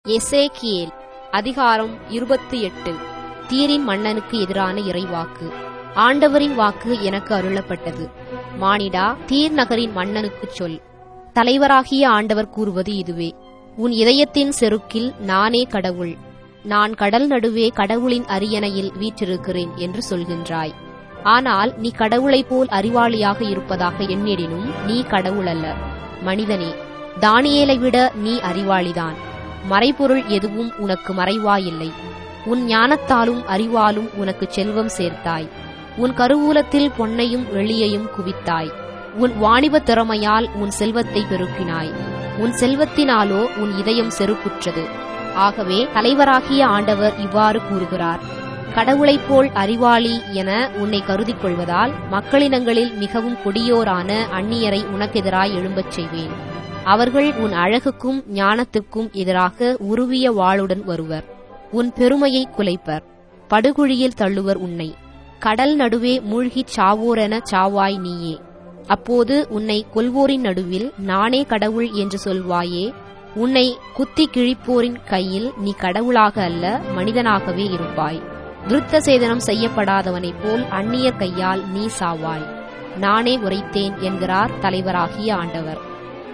எசேக்கியேல் அதிகாரம் இருபத்தி எட்டு தீரின் மன்னனுக்கு எதிரான இறைவாக்கு ஆண்டவரின் வாக்கு எனக்கு அருளப்பட்டது மானிடா தீர் நகரின் மன்னனுக்குச் சொல் தலைவராகிய ஆண்டவர் கூறுவது இதுவே உன் இதயத்தின் செருக்கில் நானே கடவுள் நான் கடல் நடுவே கடவுளின் அரியணையில் வீற்றிருக்கிறேன் என்று சொல்கின்றாய் ஆனால் நீ கடவுளைப் போல் அறிவாளியாக இருப்பதாக எண்ணிடினும் நீ கடவுள் அல்ல மனிதனே தானியேலை விட நீ அறிவாளிதான் மறைபொருள் எதுவும் உனக்கு மறைவாயில்லை உன் ஞானத்தாலும் அறிவாலும் உனக்கு செல்வம் சேர்த்தாய் உன் கருவூலத்தில் பொன்னையும் வெள்ளியையும் குவித்தாய் உன் வாணிப திறமையால் உன் செல்வத்தை பெருக்கினாய் உன் செல்வத்தினாலோ உன் இதயம் செருக்குற்றது ஆகவே தலைவராகிய ஆண்டவர் இவ்வாறு கூறுகிறார் கடவுளைப் போல் அறிவாளி என உன்னை கருதிக் கொள்வதால் மக்களினங்களில் மிகவும் கொடியோரான அந்நியரை உனக்கெதிராய் எழும்பச் செய்வேன் அவர்கள் உன் அழகுக்கும் ஞானத்துக்கும் எதிராக உருவிய வாளுடன் வருவர் உன் பெருமையை குலைப்பர் படுகுழியில் தள்ளுவர் உன்னை கடல் நடுவே மூழ்கிச் சாவோரென சாவாய் நீயே அப்போது உன்னை கொல்வோரின் நடுவில் நானே கடவுள் என்று சொல்வாயே உன்னை குத்தி கிழிப்போரின் கையில் நீ கடவுளாக அல்ல மனிதனாகவே இருப்பாய் விருத்த சேதனம் செய்யப்படாதவனைப் போல் அந்நியர் கையால் நீ சாவாய் நானே உரைத்தேன் என்கிறார் தலைவராகிய ஆண்டவர்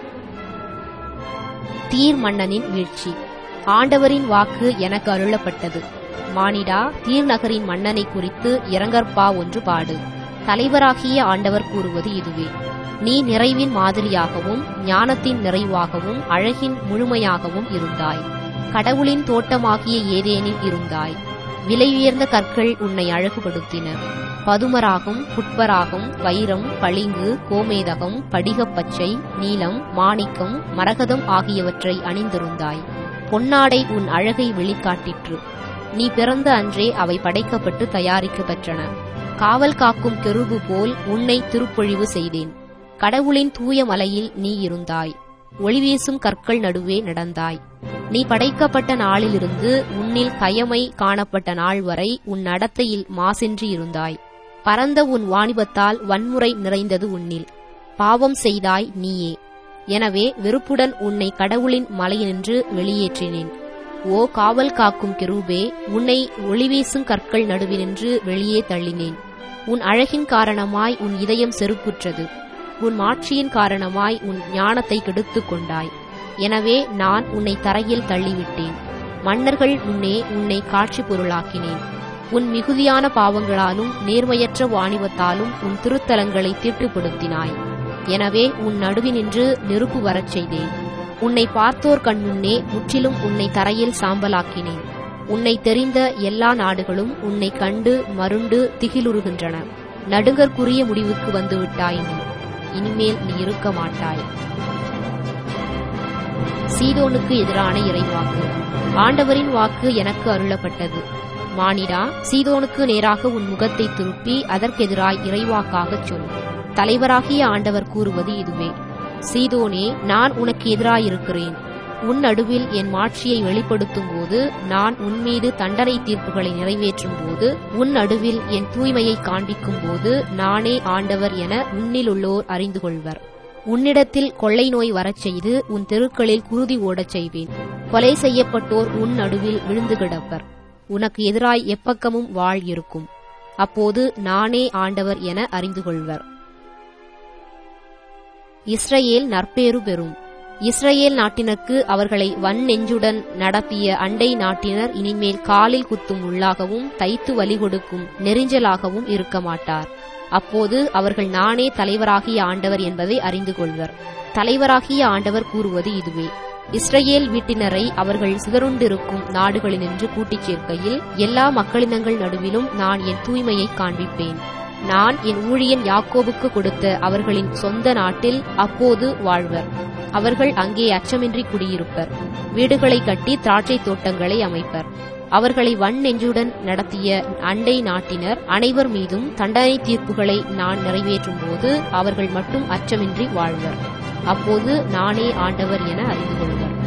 தீர் மன்னனின் வீழ்ச்சி ஆண்டவரின் வாக்கு எனக்கு அருளப்பட்டது மானிடா தீர் நகரின் மன்னனை குறித்து இரங்கற்பா ஒன்று பாடு தலைவராகிய ஆண்டவர் கூறுவது இதுவே நீ நிறைவின் மாதிரியாகவும் ஞானத்தின் நிறைவாகவும் அழகின் முழுமையாகவும் இருந்தாய் கடவுளின் தோட்டமாகிய ஏதேனில் இருந்தாய் விலையுயர்ந்த கற்கள் உன்னை அழகுபடுத்தின பதுமராகம் புட்பராகம் வைரம் பளிங்கு கோமேதகம் படிகப்பச்சை நீலம் மாணிக்கம் மரகதம் ஆகியவற்றை அணிந்திருந்தாய் பொன்னாடை உன் அழகை வெளிக்காட்டிற்று நீ பிறந்த அன்றே அவை படைக்கப்பட்டு தயாரிக்கப்பெற்றன காவல் காக்கும் கெருபு போல் உன்னை திருப்பொழிவு செய்தேன் கடவுளின் தூய மலையில் நீ இருந்தாய் ஒளிவீசும் கற்கள் நடுவே நடந்தாய் நீ படைக்கப்பட்ட நாளிலிருந்து உன்னில் கயமை காணப்பட்ட நாள் வரை உன் நடத்தையில் மாசின்றி இருந்தாய் பரந்த உன் வாணிபத்தால் வன்முறை நிறைந்தது உன்னில் பாவம் செய்தாய் நீயே எனவே வெறுப்புடன் உன்னை கடவுளின் மலையினின்று வெளியேற்றினேன் ஓ காவல் காக்கும் கிரூபே உன்னை ஒளிவீசும் கற்கள் நடுவினின்று வெளியே தள்ளினேன் உன் அழகின் காரணமாய் உன் இதயம் செருக்குற்றது உன் மாட்சியின் காரணமாய் உன் ஞானத்தை கெடுத்துக் கொண்டாய் எனவே நான் உன்னை தரையில் தள்ளிவிட்டேன் மன்னர்கள் முன்னே உன்னை காட்சி பொருளாக்கினேன் உன் மிகுதியான பாவங்களாலும் நேர்மையற்ற வாணிபத்தாலும் உன் திருத்தலங்களை தீட்டுப்படுத்தினாய் எனவே உன் நடுவினின்று நெருப்பு வரச் செய்தேன் உன்னை பார்த்தோர் கண் முன்னே முற்றிலும் உன்னை தரையில் சாம்பலாக்கினேன் உன்னை தெரிந்த எல்லா நாடுகளும் உன்னை கண்டு மருண்டு திகிலுறுகின்றன நடுங்கற்குரிய முடிவுக்கு வந்துவிட்டாய் நீ இனிமேல் நீ இருக்க மாட்டாய் சீதோனுக்கு எதிரான இறைவாக்கு ஆண்டவரின் வாக்கு எனக்கு அருளப்பட்டது மானிடா சீதோனுக்கு நேராக உன் முகத்தை திருப்பி அதற்கெதிராய் இறைவாக்காகச் சொல் தலைவராகிய ஆண்டவர் கூறுவது இதுவே சீதோனே நான் உனக்கு எதிராயிருக்கிறேன் உன் நடுவில் என் மாட்சியை வெளிப்படுத்தும் போது நான் உன்மீது தண்டனை தீர்ப்புகளை நிறைவேற்றும் போது உன் நடுவில் என் தூய்மையை காண்பிக்கும் போது நானே ஆண்டவர் என உன்னில் உள்ளோர் அறிந்து கொள்வர் உன்னிடத்தில் கொள்ளை நோய் வரச் செய்து உன் தெருக்களில் குருதி ஓடச் செய்வேன் கொலை செய்யப்பட்டோர் உன் நடுவில் விழுந்து கிடப்பர் உனக்கு எதிராய் எப்பக்கமும் வாழ் இருக்கும் அப்போது நானே ஆண்டவர் என அறிந்து கொள்வர் இஸ்ரேல் நற்பேறு பெறும் இஸ்ரேல் நாட்டினருக்கு அவர்களை வன் நெஞ்சுடன் நடத்திய அண்டை நாட்டினர் இனிமேல் காலில் குத்தும் உள்ளாகவும் தைத்து வலி கொடுக்கும் நெறிஞ்சலாகவும் இருக்க மாட்டார் அப்போது அவர்கள் நானே தலைவராகிய ஆண்டவர் என்பதை அறிந்து கொள்வர் தலைவராகிய ஆண்டவர் கூறுவது இதுவே இஸ்ரேல் வீட்டினரை அவர்கள் சிதறுண்டிருக்கும் நாடுகளினின்று கூட்டிச் சேர்க்கையில் எல்லா மக்களினங்கள் நடுவிலும் நான் என் தூய்மையை காண்பிப்பேன் நான் என் ஊழியன் யாக்கோபுக்கு கொடுத்த அவர்களின் சொந்த நாட்டில் அப்போது வாழ்வர் அவர்கள் அங்கே அச்சமின்றி குடியிருப்பர் வீடுகளை கட்டி திராட்சை தோட்டங்களை அமைப்பர் அவர்களை வன் நெஞ்சுடன் நடத்திய அண்டை நாட்டினர் அனைவர் மீதும் தண்டனை தீர்ப்புகளை நான் நிறைவேற்றும் போது அவர்கள் மட்டும் அச்சமின்றி வாழ்வர் அப்போது நானே ஆண்டவர் என அறிந்து கொள்வர்